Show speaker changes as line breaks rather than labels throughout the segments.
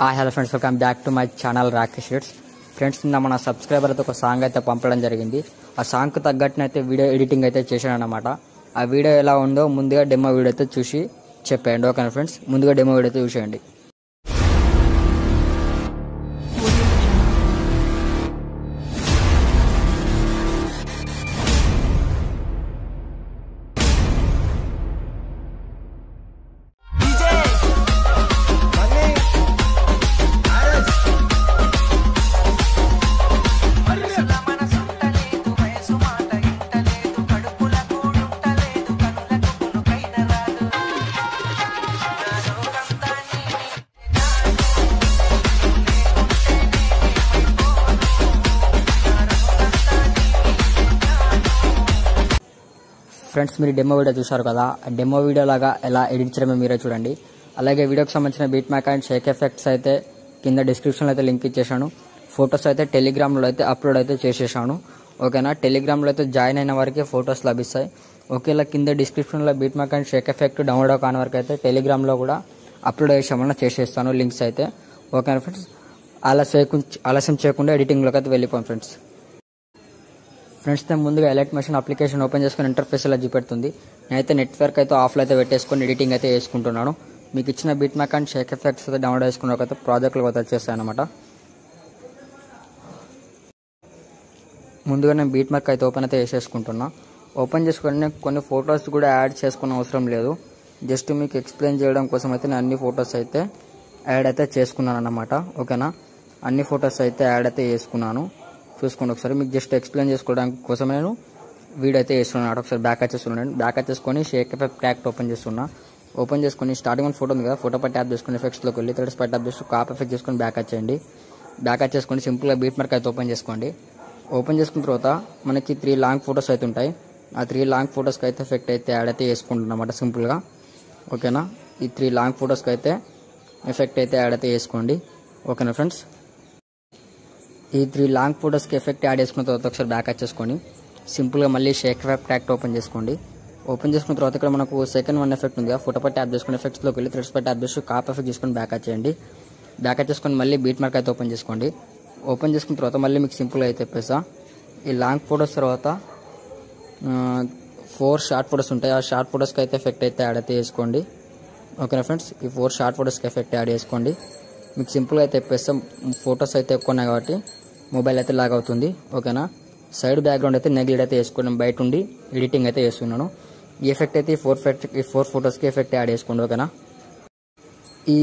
hi hello friends welcome back to my channel Rakesh rates friends నిన్న మన subscriber అయితే ఒక సాంగ్ అయితే పంపడం జరిగింది ఆ సాంగ్కి తగ్గట్టునైతే వీడియో ఎడిటింగ్ అయితే చేశాను అనమాట ఆ వీడియో ఎలా ఉందో ముందుగా డెమో వీడియో అయితే చూసి చెప్పేయండి ఓకేనా ఫ్రెండ్స్ ముందుగా డెమో వీడియో అయితే చూసేయండి
DJ Money Aras
మనసుల మనసుంటలేదు వయసు మాట ఇంటలేదు కడుపుల కూడుంటలేదు కనులకు కునుకైన రాదు నా లోకంతా నీవే
ఫ్రెండ్స్ మీరు డెమో వీడియో చూశారు కదా ఆ డెమో వీడియో లాగా ఎలా ఎడిట్ చేయడమో మీరే చూడండి అలాగే వీడియోకి సంబంధించిన beat mark and shake effects అయితే కింద డిస్క్రిప్షన్లో అయితే లింక్ ఇచ్చేసాను ఫొటోస్ అయితే టెలిగ్రామ్లో అయితే అప్లోడ్ అయితే చేసేసాను ఓకేనా టెలిగ్రామ్లో అయితే జాయిన్ అయిన వారికి ఫొటోస్ లభిస్తాయి ఒకేలా కింద డిస్క్రిప్షన్లో beat mark and shake effect download కాని వరకు అయితే టెలిగ్రామ్లో కూడా అప్లోడ్ చేసామన్నా చేసేస్తాను లింక్స్ అయితే ఓకేనా ఫ్రెండ్స్ ఆలస్యం ఆలస్యం చేయకుండా ఎడిటింగ్లోకి అయితే వెళ్ళిపోయాం ఫ్రెండ్స్ ఫ్రెండ్స్ నేను ముందుగా ఎలక్ట్ మెషిన్ అప్లికేషన్ ఓపెన్ చేసుకుని ఇంటర్ఫేస్ ఇలా చూపెడుతుంది నేనైతే నెట్వర్క్ అయితే ఆఫ్లో అయితే పెట్టేసుకొని ఎడిటింగ్ అయితే వేసుకుంటున్నాను మీకు ఇచ్చిన beat mark and shake effects అయితే డౌన్లోడ్ చేసుకున్న అయితే ప్రాజెక్టులు అయితే వచ్చేస్తాయి అనమాట ముందుగా నేను బీట్ మార్క్ అయితే ఓపెన్ అయితే చేసేసుకుంటున్నా ఓపెన్ చేసుకొని నేను కొన్ని ఫొటోస్ కూడా యాడ్ చేసుకునే అవసరం లేదు జస్ట్ మీకు ఎక్స్ప్లెయిన్ చేయడం కోసం అయితే నేను అన్ని ఫొటోస్ అయితే యాడ్ అయితే చేసుకున్నాను అన్నమాట ఓకేనా అన్ని ఫొటోస్ అయితే యాడ్ అయితే చేసుకున్నాను చూసుకోండి ఒకసారి మీకు జస్ట్ ఎక్స్ప్లెయిన్ చేసుకోవడానికి కోసం నేను వీడియో అయితే చేస్తున్నాను ఒకసారి బ్యాక్ వచ్చేస్తున్నాను బ్యాక్ వచ్చేసుకొని షేక్ ఎఫెక్ట్ ట్యాక్ట్ ఓపెన్ చేస్తున్నా ఓపెన్ చేసుకొని స్టార్టింగ్ వన్ ఫోటో ఉంది కదా ఫోటో పై ట్యాప్ చేసుకుని ఎఫెక్ట్స్లోకి వెళ్ళి థర్డ్ స్పై ట్యాప్ చేసి కాప్ ఎఫెక్ట్ చేసుకొని బ్యాక్ వచ్చేయండి బ్యాక్ వచ్చేసుకొని సింపుల్గా బీట్ మార్క్ అయితే ఓపెన్ చేసుకోండి ఓపెన్ చేసుకున్న తర్వాత మనకి త్రీ లాంగ్ ఫొటోస్ అయితే ఉంటాయి ఆ త్రీ లాంగ్ ఫొటోస్కి అయితే ఎఫెక్ట్ అయితే యాడ్ అయితే చేసుకుంటున్నాం అన్నమాట సింపుల్గా ఓకేనా ఈ త్రీ లాంగ్ ఫొటోస్కి అయితే ఎఫెక్ట్ అయితే యాడ్ అయితే చేసుకోండి ఓకేనా ఫ్రెండ్స్ ఈ త్రీ లాంగ్ ఫొటోస్కి ఎఫెక్ట్ యాడ్ చేసుకున్న తర్వాత ఒకసారి బ్యాక్ వచ్చేసుకొని సింపుల్గా మళ్ళీ షేక్ ఎఫెక్ట్ ట్యాక్ట్ ఓపెన్ చేసుకోండి ఓపెన్ చేసుకున్న తర్వాత ఇక్కడ మనకు సెకండ్ వన్ ఎఫెక్ట్ ఉంది ఫోటో పై ట్యాప్ చేసుకుని ఎఫెక్ట్స్లోకి వెళ్ళి థ్రెడ్స్ పై ట్యాప్ చేసి కాప్ ఎఫెక్ట్ చేసుకొని బ్యాక్ వచ్చేయండి బ్యాక్ వచ్చేసుకొని మళ్ళీ బీట్ మార్క్ అయితే ఓపెన్ చేసుకోండి ఓపెన్ చేసుకున్న తర్వాత మళ్ళీ మీకు సింపుల్గా అయితే చెప్పేసా ఈ లాంగ్ ఫొటోస్ తర్వాత ఫోర్ షార్ట్ ఫొటోస్ ఉంటాయి ఆ షార్ట్ ఫొటోస్కి అయితే ఎఫెక్ట్ అయితే యాడ్ అయితే చేసుకోండి ఓకేనా ఫ్రెండ్స్ ఈ ఫోర్ షార్ట్ ఫొటోస్కి ఎఫెక్ట్ యాడ్ చేసుకోండి మీకు సింపుల్గా అయితే చెప్పేస్తాం ఫొటోస్ అయితే ఎక్కువ ఉన్నాయి కాబట్టి మొబైల్ అయితే లాగ్ అవుతుంది ఓకేనా సైడ్ బ్యాక్గ్రౌండ్ అయితే నెగిలేట్ అయితే వేసుకున్నాం బయట ఉండి ఎడిటింగ్ అయితే చేస్తున్నాను ఈ ఎఫెక్ట్ అయితే ఈ ఫోర్ ఎఫెక్ట్ ఈ ఫోర్ ఫొటోస్కి ఎఫెక్ట్ యాడ్ చేసుకోండి ఓకేనా ఈ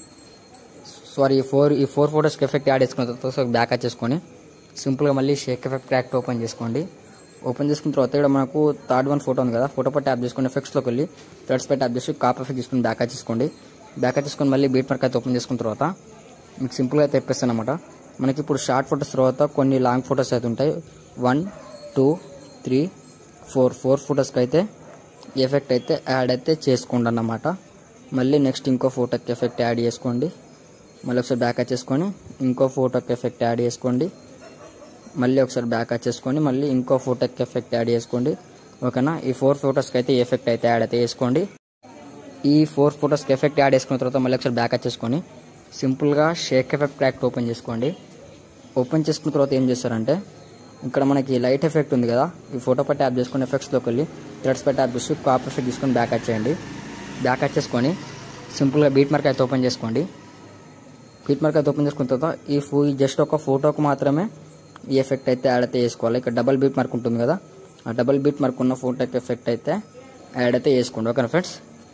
సారీ ఈ ఫోర్ ఈ ఫోర్ ఫొటోస్కి ఎఫెక్ట్ యాడ్ చేసుకున్న తర్వాత బ్యాక్ వచ్చేసుకొని సింపుల్గా మళ్ళీ షేక్ ఎఫెక్ట్ ట్రాక్ట్ ఓపెన్ చేసుకోండి ఓపెన్ చేసుకున్న తర్వాత ఇక్కడ మనకు థర్డ్ వన్ ఫోటో ఉంది కదా ఫోటో పై ట్యాప్ చేసుకుని ఎఫెక్ట్స్లోకి వెళ్ళి థర్డ్స్ పై ట్యాప్ చేసి కాప్ ఎఫెక్ట్ చేసుకుని బ్యాక్ వచ్చేసుకోండి బ్యాక్ వచ్చేసుకొని మళ్ళీ బీట్ మార్క్ అయితే ఓపెన్ చేసుకున్న తర్వాత మీకు సింపుల్గా అయితే తెప్పిస్తాను అనమాట మనకి ఇప్పుడు షార్ట్ ఫొటోస్ తర్వాత కొన్ని లాంగ్ ఫొటోస్ అయితే ఉంటాయి one two three four four ఫొటోస్కి అయితే ఎఫెక్ట్ అయితే యాడ్ అయితే చేసుకోండి అన్నమాట మళ్ళీ నెక్స్ట్ ఇంకో ఫోటోకి ఎఫెక్ట్ యాడ్ చేసుకోండి మళ్ళీ ఒకసారి బ్యాక్ వచ్చేసుకొని ఇంకో ఫోటోకి ఎఫెక్ట్ యాడ్ చేసుకోండి మళ్ళీ ఒకసారి బ్యాక్ వచ్చేసుకొని మళ్ళీ ఇంకో ఫోటోకి ఎఫెక్ట్ యాడ్ చేసుకోండి ఓకేనా ఈ ఫోర్ ఫొటోస్కి అయితే ఎఫెక్ట్ అయితే యాడ్ అయితే చేసుకోండి ఈ ఫోర్ ఫొటోస్కి ఎఫెక్ట్ యాడ్ చేసుకున్న తర్వాత మళ్ళీ ఒకసారి బ్యాక్ వచ్చేసుకొని సింపుల్గా షేక్ ఎఫెక్ట్ ట్రాక్ట్ ఓపెన్ చేసుకోండి ఓపెన్ చేసుకున్న తర్వాత ఏం చేస్తారంటే ఇక్కడ మనకి లైట్ ఎఫెక్ట్ ఉంది కదా ఈ ఫోటో పై ట్యాప్ చేసుకుని ఎఫెక్ట్స్లోకి వెళ్ళి థ్రెడ్స్ పై ట్యాప్ చేసి కాప్ ఎఫెక్ట్ తీసుకొని బ్యాక్ వచ్చేయండి బ్యాక్ వచ్చేసుకొని సింపుల్గా బీట్ మార్క్ అయితే ఓపెన్ చేసుకోండి బీట్ మార్క్ అయితే ఓపెన్ చేసుకున్న తర్వాత ఈ ఫూ ఈ జస్ట్ ఒక ఫోటోకు మాత్రమే ఈ ఎఫెక్ట్ అయితే యాడ్ అయితే చేసుకోవాలి ఇక్కడ డబల్ బీట్ మార్క్ ఉంటుంది కదా ఆ డబల్ బీట్ మార్క్ ఉన్న ఫోటోకి ఎఫెక్ట్ అయితే యాడ్ అయితే చేసుకోండి ఓకేనా ఫ్రెండ్స్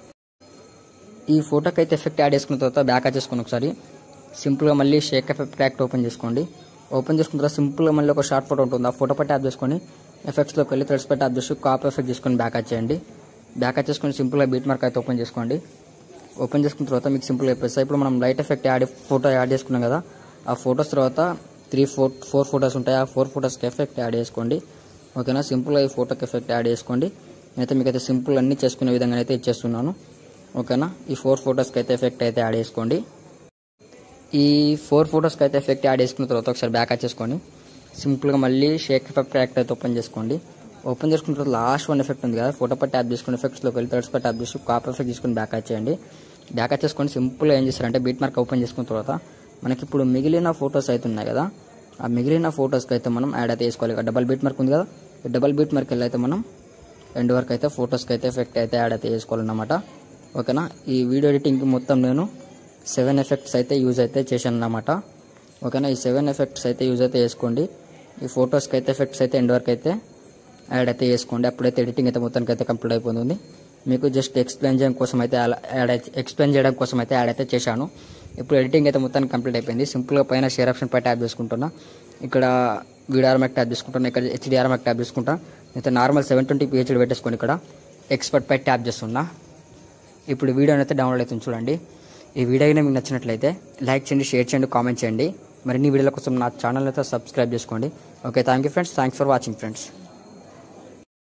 ఈ ఫోటోకి అయితే ఎఫెక్ట్ యాడ్ చేసుకున్న తర్వాత బ్యాక్ వచ్చేసుకుని ఒకసారి సింపుల్గా మళ్ళీ షేక్ ఎఫెక్ట్ ట్రాక్ట్ ఓపెన్ చేసుకోండి ఓపెన్ చేసుకున్న తర్వాత సింపుల్గా మళ్ళీ ఒక షార్ట్ ఫోటో ఉంటుంది ఆ ఫోటో పై ట్యాప్ చేసుకొని ఎఫెక్ట్స్లోకి వెళ్ళి థ్రెడ్స్ పై ట్యాప్ చేసి కాప్ ఎఫెక్ట్ చేసుకొని బ్యాక్ వచ్చేయండి బ్యాక్ వచ్చేసుకొని సింపుల్గా బీట్ మార్క్ అయితే ఓపెన్ చేసుకోండి ఓపెన్ చేసుకున్న తర్వాత మీకు సింపుల్గా చెప్పేస్తా ఇప్పుడు మనం light effect add photo add చేసుకున్నాం కదా ఆ ఫొటోస్ తర్వాత త్రీ ఫోర్ ఫోర్ ఫొటోస్ ఉంటాయి ఆ ఫోర్ ఫొటోస్కి ఎఫెక్ట్ యాడ్ చేసుకోండి ఓకేనా సింపుల్గా ఈ ఫోటోకి ఎఫెక్ట్ యాడ్ చేసుకోండి నేనైతే మీకు అయితే సింపుల్ అన్ని చేసుకునే విధంగా అయితే ఇచ్చేస్తున్నాను ఓకేనా ఈ ఫోర్ ఫొటోస్కి అయితే ఎఫెక్ట్ అయితే యాడ్ చేసుకోండి ఈ ఫోర్ ఫొటోస్కి అయితే ఎఫెక్ట్ యాడ్ చేసుకున్న తర్వాత ఒకసారి బ్యాక్ వచ్చేసుకొని సింపుల్గా మళ్ళీ షేక్ ఎఫెక్ట్ ట్రాక్ట్ అయితే ఓపెన్ చేసుకోండి ఓపెన్ చేసుకున్న తర్వాత లాస్ట్ వన్ ఎఫెక్ట్ ఉంది కదా ఫోటో పై ట్యాప్ చేసుకుని ఎఫెక్ట్స్లోకి వెళ్ళి థర్డ్స్ పై ట్యాప్ చేసి కాప్ ఎఫెక్ట్ తీసుకుని బ్యాక్ వచ్చేయండి బ్యాక్ వచ్చేసుకొని సింపుల్గా ఏం చేస్తారంటే బీట్ మార్క్ ఓపెన్ చేసుకున్న తర్వాత మనకి ఇప్పుడు మిగిలిన ఫొటోస్ అయితే ఉన్నాయి కదా ఆ మిగిలిన ఫొటోస్కి అయితే మనం యాడ్ అయితే వేసుకోవాలి ఇక డబల్ బీట్ మార్క్ ఉంది కదా ఈ డబల్ బీట్ మార్క్ వెళ్ళి అయితే మనం ఎండ్ వరకు అయితే ఫొటోస్కి అయితే ఎఫెక్ట్ అయితే యాడ్ అయితే చేసుకోవాలన్నమాట ఓకేనా ఈ వీడియో ఎడిటింగ్కి మొత్తం నేను సెవెన్ ఎఫెక్ట్స్ అయితే యూజ్ అయితే చేశాను అన్నమాట ఓకేనా ఈ సెవెన్ ఎఫెక్ట్స్ అయితే యూజ్ అయితే చేసుకోండి ఈ ఫొటోస్కి అయితే ఎఫెక్ట్స్ అయితే ఎండ్ వరకు అయితే యాడ్ అయితే చేసుకోండి అప్పుడైతే ఎడిటింగ్ అయితే మొత్తానికి అయితే కంప్లీట్ అయిపోతుంది మీకు జస్ట్ ఎక్స్ప్లెయిన్ చేయడం కోసం అయితే అలా యాడ్ అయితే ఎక్స్ప్లెయిన్ చేయడం కోసం అయితే యాడ్ అయితే చేశాను ఇప్పుడు ఎడిటింగ్ అయితే మొత్తానికి కంప్లీట్ అయిపోయింది సింపుల్గా పైన షేర్ ఆప్షన్ పై ట్యాప్ చేసుకుంటున్నా ఇక్కడ వీడిఆర్ఎంఎక్ ట్యాప్ చేసుకుంటున్నా ఇక్కడ హెచ్డిఆర్ఎంఎక్ ట్యాప్ చేసుకుంటా అయితే నార్మల్ సెవెన్ ట్వంటీ పిహెచ్డి పెట్టేసుకొని ఇక్కడ ఎక్స్పర్ట్ పై ట్యాప్ చేస్తున్నా ఇప్పుడు వీడియోని అయితే డౌన్లోడ్ అవుతుంది చూడండి ఈ వీడియో అయినా మీకు నచ్చినట్లయితే లైక్ చేయండి షేర్ చేయండి కామెంట్ చేయండి మరిన్ని వీడియోల కోసం నా ఛానల్ అయితే సబ్స్క్రైబ్ చేసుకోండి okay thank you friends thanks for watching friends